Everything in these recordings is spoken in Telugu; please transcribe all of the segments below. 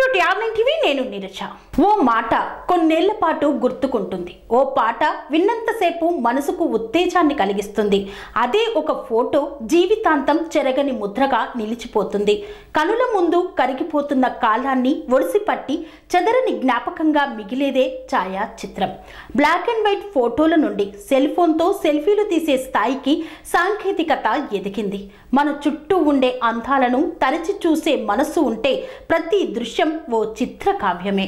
ట్యాబ్లెట్ టీవీ నేను నీరజ ఓ మాట కొన్నేళ్ల పాటు గుర్తుకుంటుంది ఓ పాట విన్నంతసేపు మనసుకు ఉత్తేజాన్ని కలిగిస్తుంది అదే ఒక ఫోటో జీవితాంతం చెరగని ముద్రగా నిలిచిపోతుంది కనుల ముందు కరిగిపోతున్న కాలాన్ని ఒడిసిపట్టి చెదరని జ్ఞాపకంగా మిగిలేదే ఛాయా చిత్రం బ్లాక్ అండ్ వైట్ ఫోటోల నుండి సెల్ ఫోన్తో సెల్ఫీలు తీసే స్థాయికి సాంకేతికత ఎదిగింది మన చుట్టూ ఉండే అందాలను తరచి చూసే మనస్సు ఉంటే ప్రతి దృశ్యం ఓ చిత్ర కావ్యమే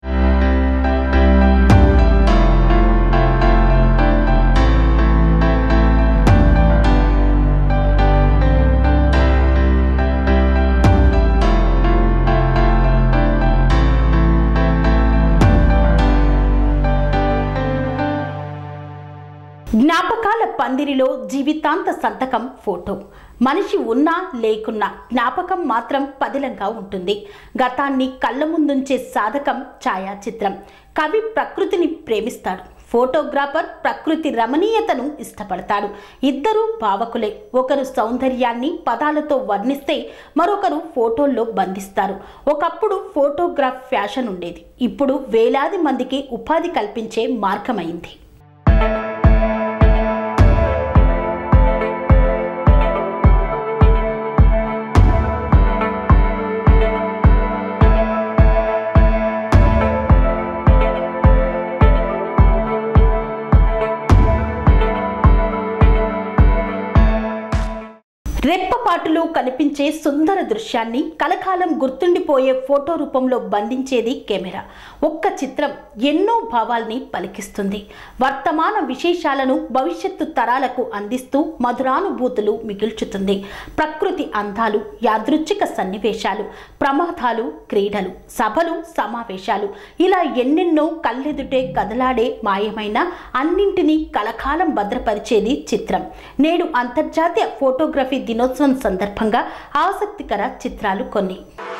జ్ఞాపకాల పందిరిలో జీవితాంత సంతకం ఫోటో మనిషి ఉన్నా లేకున్నా జ్ఞాపకం మాత్రం పదిలంగా ఉంటుంది గతాన్ని కళ్ళ ముందుంచే సాధకం ఛాయాచిత్రం కవి ప్రకృతిని ప్రేమిస్తాడు ఫోటోగ్రాఫర్ ప్రకృతి రమణీయతను ఇష్టపడతాడు ఇద్దరు భావకులే ఒకరు సౌందర్యాన్ని పదాలతో వర్ణిస్తే మరొకరు ఫోటోల్లో బంధిస్తారు ఒకప్పుడు ఫోటోగ్రాఫ్ ఫ్యాషన్ ఉండేది ఇప్పుడు వేలాది మందికి ఉపాధి కల్పించే మార్గమైంది రెప్పపాటులో కనిపించే సుందర దృశ్యాన్ని కలకాలం గుర్తుండిపోయే ఫోటో రూపంలో బంధించేది కెమెరా ఒక్క చిత్రం ఎన్నో భావాల్ని పలికిస్తుంది వర్తమాన విశేషాలను భవిష్యత్తు తరాలకు అందిస్తూ మధురానుభూతులు మిగిల్చుతుంది ప్రకృతి అందాలు యాదృచ్ఛిక సన్నివేశాలు ప్రమాదాలు క్రీడలు సభలు సమావేశాలు ఇలా ఎన్నెన్నో కళ్ళెదుటే కదలాడే మాయమైన అన్నింటినీ కలకాలం భద్రపరిచేది చిత్రం నేడు అంతర్జాతీయ ఫోటోగ్రఫీ దినోత్సవం సందర్భంగా ఆసక్తికర చిత్రాలు కొన్ని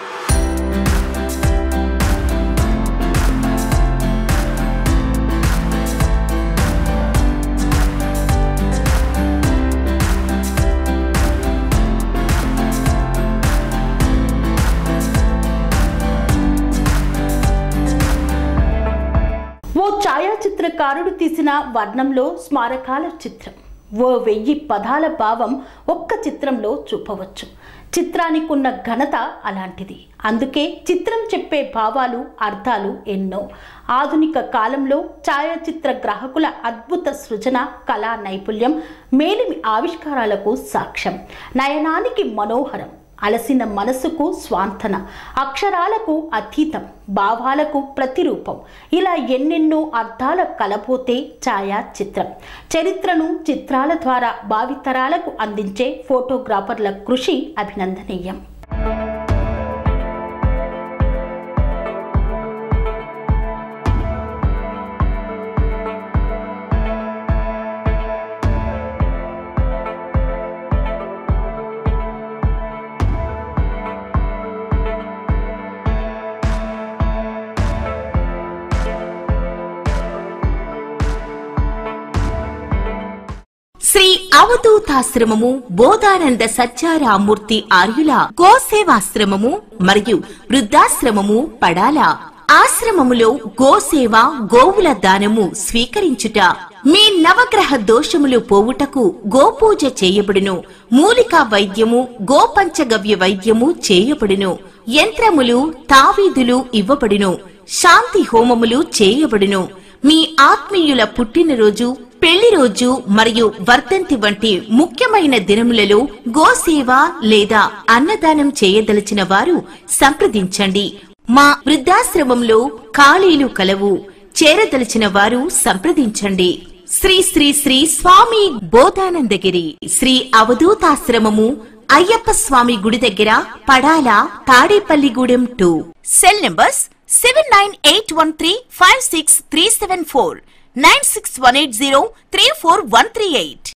ఓ ఛాయాచిత్రకారుడు తీసిన వర్ణంలో స్మారకాల చిత్రం ఓ వెయ్యి పదాల భావం ఒక్క చిత్రంలో చూపవచ్చు చిత్రానికి ఉన్న ఘనత అలాంటిది అందుకే చిత్రం చెప్పే భావాలు అర్థాలు ఎన్నో ఆధునిక కాలంలో ఛాయాచిత్ర గ్రాహకుల అద్భుత సృజన కళా నైపుణ్యం మేలిమి ఆవిష్కారాలకు సాక్ష్యం నయనానికి మనోహరం అలసిన మనసుకు స్వాంతన అక్షరాలకు అతీతం భావాలకు ప్రతిరూపం ఇలా ఎన్నెన్నో అర్థాల కలబోతే ఛాయా చిత్రం చరిత్రను చిత్రాల ద్వారా భావితరాలకు అందించే ఫోటోగ్రాఫర్ల కృషి అభినందనీయం శ్రీ అవధూతాశ్రమము బోధానంద సత్యారామూర్తి ఆర్యుల గోసేవాశ్రమము మరియు వృద్ధాశ్రమము పడాల ఆశ్రమములో గోసేవ గోవుల దానము స్వీకరించుట మీ నవగ్రహ దోషములు పోవుటకు గోపూజ చేయబడును మూలికా వైద్యము గోపంచగవ్య వైద్యము చేయబడును యంత్రములు తావీదులు ఇవ్వబడును శాంతి హోమములు చేయబడును మీ ఆత్మీయుల పుట్టినరోజు పెళ్లి రోజు మరియు వర్ధంతి వంటి ముఖ్యమైన దినములలో గోసేవ లేదా అన్నదానం చేయదలిచిన వారు సంప్రదించండి మా వృద్ధాశ్రమంలో ఖాళీలు కలవు చేరదలిచిన వారు సంప్రదించండి శ్రీ శ్రీ శ్రీ స్వామి బోధానందగిరి శ్రీ అవధూతాశ్రమము అయ్యప్ప స్వామి గుడి దగ్గర పడాల Tadepalligudem two cell numbers seven nine eight one three five six three seven four nine six one eight zero three four one three eight